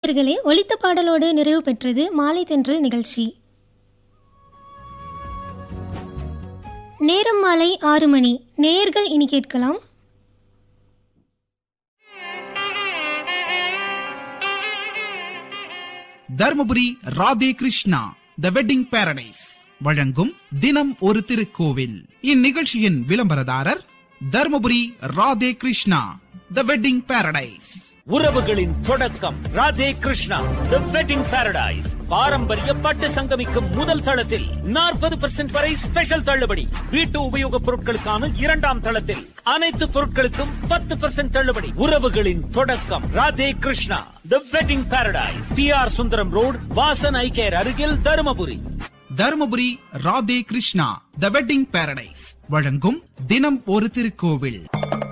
நேயர்களே ஒலித்த பாடலோடு நிறைவு பெற்றது மாலை தென்றல் நிகழ்ச்சி நேரம் மாலை ஆறு மணி நேயர்கள் இனி கேட்கலாம் Dharmapuri Radhe Krishna the Wedding Paradise வழங்கும் தினம் ஒரு திருக்கோவில் இந்நிகழ்ச்சியின் விளம்பரதாரர் Dharmapuri Radhe Krishna the Wedding Paradise உறவுகளின் தொடக்கம் Radhe Krishna the Wedding Paradise பாரம்பரிய பட்டு சங்கமிக்கும் முதல் தளத்தில் நாற்பது பெர்சென்ட் வரை ஸ்பெஷல் தள்ளுபடி வீட்டு உபயோகப் பொருட்களுக்கான இரண்டாம் தளத்தில் அனைத்து பொருட்களுக்கும் பத்து பெர்சென்ட் தள்ளுபடி உறவுகளின் தொடக்கம் Radhe Krishna the Wedding Paradise T R Sundaram road Vasan eye care அருகில் Dharmapuri Dharmapuri Radhe Krishna the Wedding Paradise வழங்கும் தினம் ஒரு திருக்கோவில்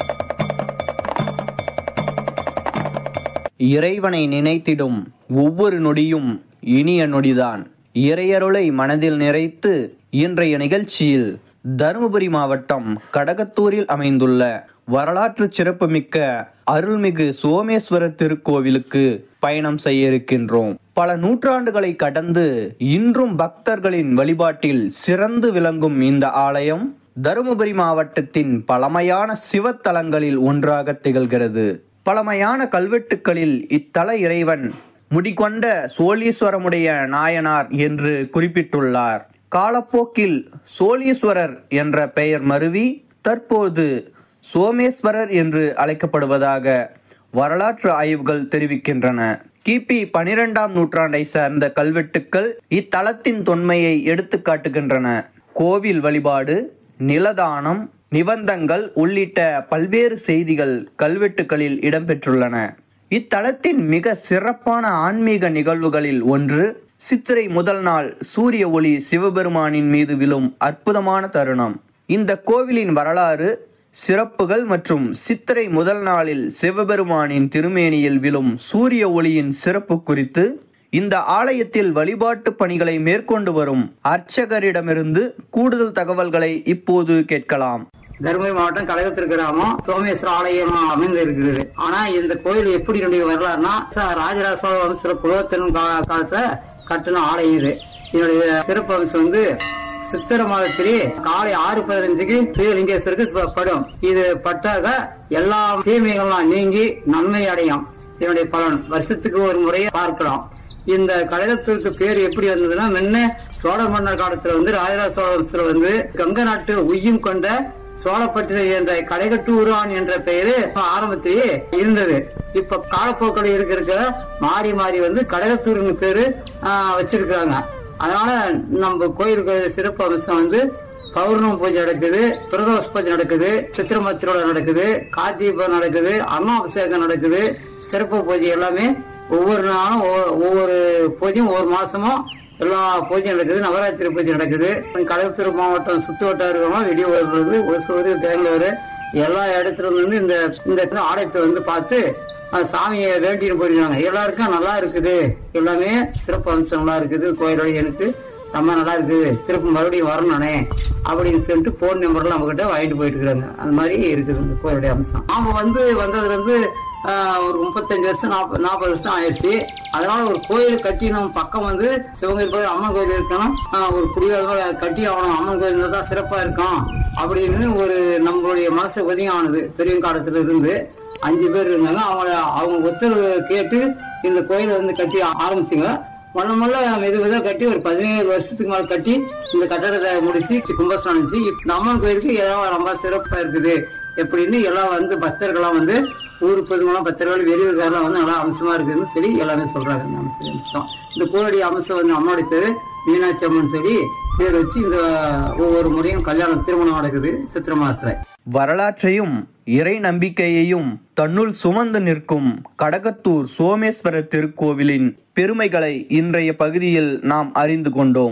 இறைவனை நினைத்திடும் ஒவ்வொரு நொடியும் இனிய நொடிதான் இறையருளை மனதில் நிறைத்து இன்றைய நிகழ்ச்சியில் தருமபுரி மாவட்டம் கடகத்தூரில் அமைந்துள்ள வரலாற்று சிறப்புமிக்க அருள்மிகு சோமேஸ்வரர் திருக்கோவிலுக்கு பயணம் செய்ய இருக்கின்றோம் பல நூற்றாண்டுகளை கடந்து இன்றும் பக்தர்களின் வழிபாட்டில் சிறந்து விளங்கும் இந்த ஆலயம் தருமபுரி மாவட்டத்தின் பழமையான சிவத்தலங்களில் ஒன்றாக திகழ்கிறது பழமையான கல்வெட்டுக்களில் இத்தல இறைவன் முடிகொண்ட சோழீஸ்வரமுடைய நாயனார் என்று குறிப்பிட்டுள்ளார் காலப்போக்கில் சோழீஸ்வரர் என்ற பெயர் மருவி தற்போது சோமேஸ்வரர் என்று அழைக்கப்படுவதாக வரலாற்று ஆய்வுகள் தெரிவிக்கின்றன கிபி பனிரெண்டாம் நூற்றாண்டை சார்ந்த கல்வெட்டுக்கள் இத்தலத்தின் தொன்மையை எடுத்து காட்டுகின்றன கோவில் வழிபாடு நிலதானம் நிபந்தங்கள் உள்ளிட்ட பல்வேறு செய்திகள் கல்வெட்டுகளில் இடம்பெற்றுள்ளன இத்தலத்தின் மிக சிறப்பான ஆன்மீக நிகழ்வுகளில் ஒன்று சித்திரை முதல் நாள் சூரிய ஒளி சிவபெருமானின் மீது விழும் அற்புதமான தருணம் இந்த கோவிலின் வரலாறு சிறப்புகள் மற்றும் சித்திரை முதல் நாளில் சிவபெருமானின் திருமேனியில் விழும் சூரிய ஒளியின் சிறப்பு குறித்து இந்த ஆலயத்தில் வழிபாட்டு பணிகளை மேற்கொண்டு வரும் அர்ச்சகரிடமிருந்து கூடுதல் தகவல்களை இப்போது கேட்கலாம் தருமபுரி மாவட்டம் கழகத்திற்கு கிராமம் சோமேஸ்வர ஆலயம் அமைந்து இருக்கிறது ஆனா இந்த கோயில் எப்படி என்னுடைய வரலாறுனா ச- ராஜராஜ சோழ வம்ச குலோத்தன் கா- காலத்துல கட்டின ஆலயம் இது இதனுடைய சிறப்பு அம்சம் வந்து சித்திர மாதத்திலே காலை ஆறு பதினஞ்சுக்கு ஸ்ரீலிங்கேஸ்வருக்கு ப- படும் இது பட்டாக எல்லா தீமைகள்லாம் நீங்கி நன்மை அடையும் இதனுடைய பலன் வருஷத்துக்கு ஒரு முறையை பார்க்கலாம் இந்த கழகத்திற்கு பேர் எப்படி வந்ததுன்னா முன்ன சோழ மன்னர் காலத்துல வந்து ராஜராஜ சோழ வம்சத்துல வந்து கங்க நாட்டு உய்யும் கொண்ட சோழப்பட்டின என்ற கடைகட்டூரான் என்ற பெயரு ஆரம்பத்திலேயே இருந்தது இப்ப காலப்போக்கில் இருக்க இருக்க மாறி மாறி வந்து கடகத்தூர்னு பேரு ஆஹ், வச்சிருக்காங்க அதனால நம்ம கோயிலுக்கு சிறப்பு அம்சம் வந்து பௌர்ணமி பூஜை நடக்குது பிரதோஷ பூஜை நடக்குது சித்திரமா திருவிழா நடக்குது கார்த்திகை நடக்குது அமாபிஷேகம் நடக்குது சிறப்பு பூஜை எல்லாமே ஒவ்வொரு நாளும் ஒவ்வொரு- ஒவ்வொரு பூஜையும் ஒவ்வொரு மாசமும் எல்லா பூஜையும் நடக்குது நவராத்திரி பூஜை நடக்குது கடற்கரை மாவட்டம் சுத்து வட்டாரம் வெளியே வருது ஒசூர் பெங்களூரு எல்லா இடத்துல இருந்து இந்த இந்த ஆலயத்தை வந்து பார்த்து அஹ், சாமியை வேண்டின்னு போயிருக்காங்க எல்லாருக்கும் நல்லா இருக்குது எல்லாமே சிறப்பு அம்சம் நல்லா இருக்குது கோயிலோட எனக்கு ரொம்ப நல்லா இருக்குது திரும்ப மறுபடியும் வரணும்னே அப்படின்னு சொல்லிட்டு போன் நம்பர்லாம் நம்ம கிட்ட வாங்கிட்டு போயிட்டு இருக்காங்க அந்த மாதிரி இருக்குது இந்த கோயிலுடைய அம்சம் நாம வந்து வந்ததுல இருந்து ஆஹ், ஒரு முப்பத்தஞ்சு வருஷம் நாற்பது நாற்பது வருஷம் ஆயிடுச்சு அதனால ஒரு கோயில் கட்டி நம்ம பக்கம் வந்து சிவகங்கை கோயில் அம்மன் கோயில் இருக்கணும் ஆஹ், ஒரு குடியாக கட்டி ஆகணும் அம்மன் கோயில் இருந்தா தான் சிறப்பா இருக்கும் அப்படின்னு ஒரு நம்மளுடைய மனசு உதயம் ஆனது பெரிய காலத்துல இருந்து அஞ்சு பேர் இருந்தாங்க அவங்க அவங்க உத்தரவு கேட்டு இந்த கோயிலை வந்து கட்டி ஆரம்பிச்சுங்க முன்ன முள்ள மெது மெதுவா கட்டி ஒரு பதினேழு வருஷத்துக்கு மேல கட்டி இந்த கட்டடத்தை முடிச்சு கும்பஸ்நானம் வச்சு இப்ப அம்மன் கோயிலுக்கு எல்லாம் ரொம்ப சிறப்பா இருக்குது எப்படின்னு எல்லாம் வந்து பக்தர்கள்லாம் வந்து ஊர் பொதுமெல்லாம் பக்தர்கள் வெளியூர்காரெல்லாம் வந்து நல்லா அம்சமா இருக்குதுன்னு சொல்லி எல்லாமே சொல்றாங்க இந்த அம்சம் அம்சம் இந்த கோயிலுடைய அம்சம் வந்து அம்மாவுடைய பேரு மீனாட்சி அம்மன் சொல்லி பேர் வச்சு இந்த ஒவ்வொரு முறையும் கல்யாணம் திருமணம் நடக்குது சித்திர மாசத்துல வரலாற்றையும் இறை நம்பிக்கையையும் தன்னுள் சுமந்து நிற்கும் கடகத்தூர் சோமேஸ்வரர் திருக்கோவிலின் பெருமைகளை இன்றைய பகுதியில் நாம் அறிந்து கொண்டோம்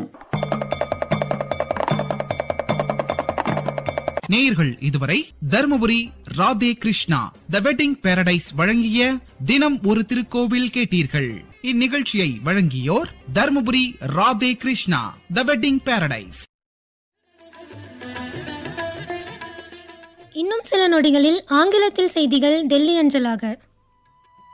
நேயர்கள் இதுவரை Dharmapuri Radhe Krishna the Wedding Paradise வழங்கிய தினம் ஒரு திருக்கோவில் கேட்டீர்கள் இந்நிகழ்ச்சியை வழங்கியோர் Dharmapuri Radhe Krishna the Wedding Paradise இன்னும் சில நொடிகளில் ஆங்கிலத்தில் செய்திகள் டெல்லி அஞ்சலாக